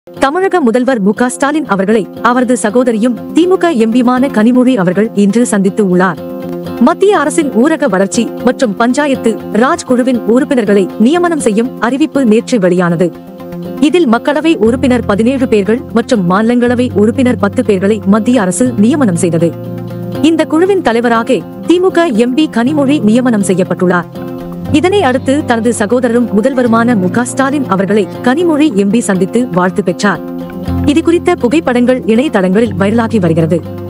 தமிழக முதல்வர் மு க ஸ்டாலின் அவர்களை அவரது சகோதரியும் திமுக எம்பியுமான கனிமொழி அவர்கள் இன்று சந்தித்து உள்ளார் மத்திய அரசின் ஊரக வளர்ச்சி மற்றும் பஞ்சாயத்து ராஜ் குழுவின் உறுப்பினர்களை நியமனம் செய்யும் அறிவிப்பு நேற்று வெளியானது இதில் மக்களவை உறுப்பினர் பதினேழு பேர்கள் மற்றும் மாநிலங்களவை உறுப்பினர் பத்து பேர்களை மத்திய அரசு நியமனம் செய்தது இந்த குழுவின் தலைவராக திமுக எம்பி கனிமொழி நியமனம் செய்யப்பட்டுள்ளார் இதனை அடுத்து தனது சகோதரரும் முதல்வருமான மு க ஸ்டாலின் அவர்களை கனிமொழி எம்பி சந்தித்து வாழ்த்து பெற்றார் இது குறித்த புகைப்படங்கள் இணையதளங்களில் வைரலாகி வருகிறது